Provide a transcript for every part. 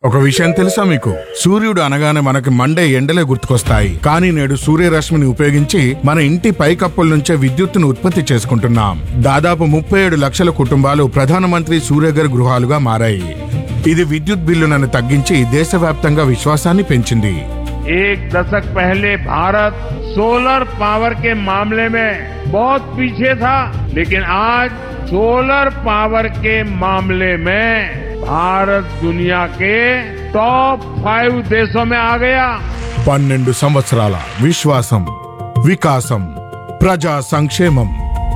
ఒక విషయం తెలుసా మీకు సూర్యుడు అనగానే మనకి మండే ఎండలే గుర్తుకొస్తాయి కానీ నేడు సూర్యరశ్మిని ఉపయోగించి మన ఇంటి పైకప్పుల నుంచే విద్యుత్తును ఉత్పత్తి చేసుకుంటున్నాం దాదాపు ముప్పై ఏడు లక్షల కుటుంబాలు ప్రధానమంత్రి సూర్యఘర్ గృహాలుగా మారాయి ఇది విద్యుత్ బిల్లులను తగ్గించి దేశవ్యాప్తంగా విశ్వాసాన్ని పెంచింది एक दशक पहले भारत सोलर पावर के मामले में बहुत पीछे था लेकिन आज सोलर पावर के मामले में भारत दुनिया के टॉप फाइव देशों में आ गया పన్నెండు సంవత్సరాల విశ్వాసం వికాసం ప్రజా సంక్షేమం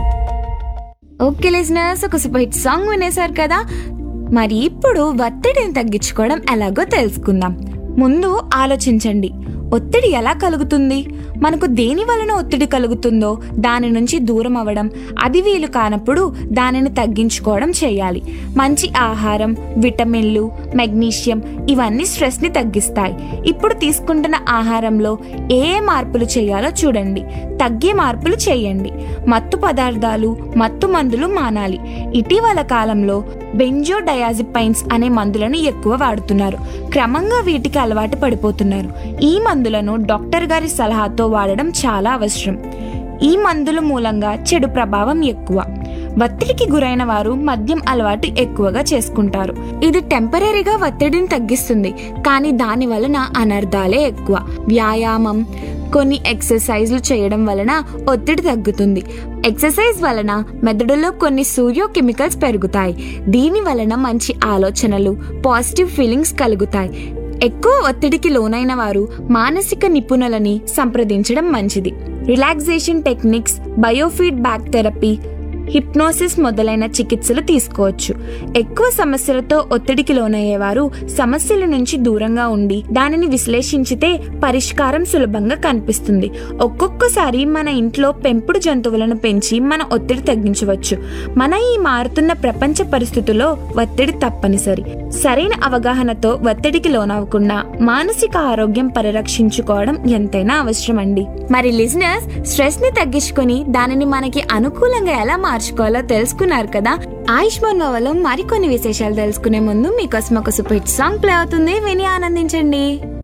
ఓకే లిజనర్స్ ఒక సూపర్ హిట్ సాంగ్ వినేశారు కదా మరి ఇప్పుడు ఒత్తిడిని తగ్గించుకోవడం ఎలాగో తెలుసుకుందాం ముందు ఆలోచించండి ఒత్తిడి ఎలా కలుగుతుంది మనకు దేని వలన ఒత్తిడి కలుగుతుందో దాని నుంచి దూరం అవ్వడం అది వీలు కానప్పుడు దానిని తగ్గించుకోవడం చేయాలి మంచి ఆహారం విటమిన్లు మెగ్నీషియం ఇవన్నీ స్ట్రెస్ని తగ్గిస్తాయి ఇప్పుడు తీసుకుంటున్న ఆహారంలో ఏ ఏ మార్పులు చేయాలో చూడండి తగ్గే మార్పులు చేయండి మత్తు పదార్థాలు మత్తు మందులు మానాలి ఇటీవల కాలంలో బెంజోడయాజిపైన్స్ అనే మందులను ఎక్కువ వాడుతున్నారు క్రమంగా వీటికి అలవాటు పడిపోతున్నారు ఈ మందులను డాక్టర్ గారి సలహాతో వాడడం చాలా అవసరం ఈ మందుల మూలంగా చెడు ప్రభావం ఎక్కువ ఒత్తిడికి గురైన వారు మద్యం అలవాటు ఎక్కువగా చేసుకుంటారు ఇది టెంపరీగా ఒత్తిడిని తగ్గిస్తుంది కానీ దాని వలన అనర్థాలే ఎక్కువ వ్యాయామం కొన్ని ఎక్సర్సైజ్లు చేయడం వలన ఒత్తిడి తగ్గుతుంది ఎక్సర్సైజ్ వలన మెదడులో కొన్ని సూర్యో కెమికల్స్ పెరుగుతాయి దీని వలన మంచి ఆలోచనలు పాజిటివ్ ఫీలింగ్స్ కలుగుతాయి ఎక్కువ ఒత్తిడికి లోనైన వారు మానసిక నిపుణులని సంప్రదించడం మంచిది relaxation techniques biofeedback therapy hypnosis మొదలైన చికిత్సలు తీసుకోవచ్చు ఎక్కువ సమస్యలతో ఒత్తిడికి లోనయ్యేవారు సమస్యల నుంచి దూరంగా ఉండి దానిని విశ్లేషించితే పరిష్కారం సులభంగా కనిపిస్తుంది ఒక్కొక్కసారి మన ఇంట్లో పెంపుడు జంతువులను పెంచి మన ఒత్తిడి తగ్గించవచ్చు మన ఈ మారుతున్న ప్రపంచ పరిస్థితుల్లో ఒత్తిడి తప్పనిసరి సరైన అవగాహనతో ఒత్తిడికి లోనవ్వకుండా మానసిక ఆరోగ్యం పరిరక్షించుకోవడం ఎంతైనా అవసరం అండి మరి లిజనర్స్ స్ట్రెస్ ని తగ్గించుకొని దానిని మనకి అనుకూలంగా ఎలా మార్చుకోవాలో తెలుసుకున్నారు కదా ఆయుష్మాన్ నోవలో మరికొన్ని విశేషాలు తెలుసుకునే ముందు మీకోసం ఒక సూపర్ హిట్ సాంగ్ ప్లే అవుతుంది విని ఆనందించండి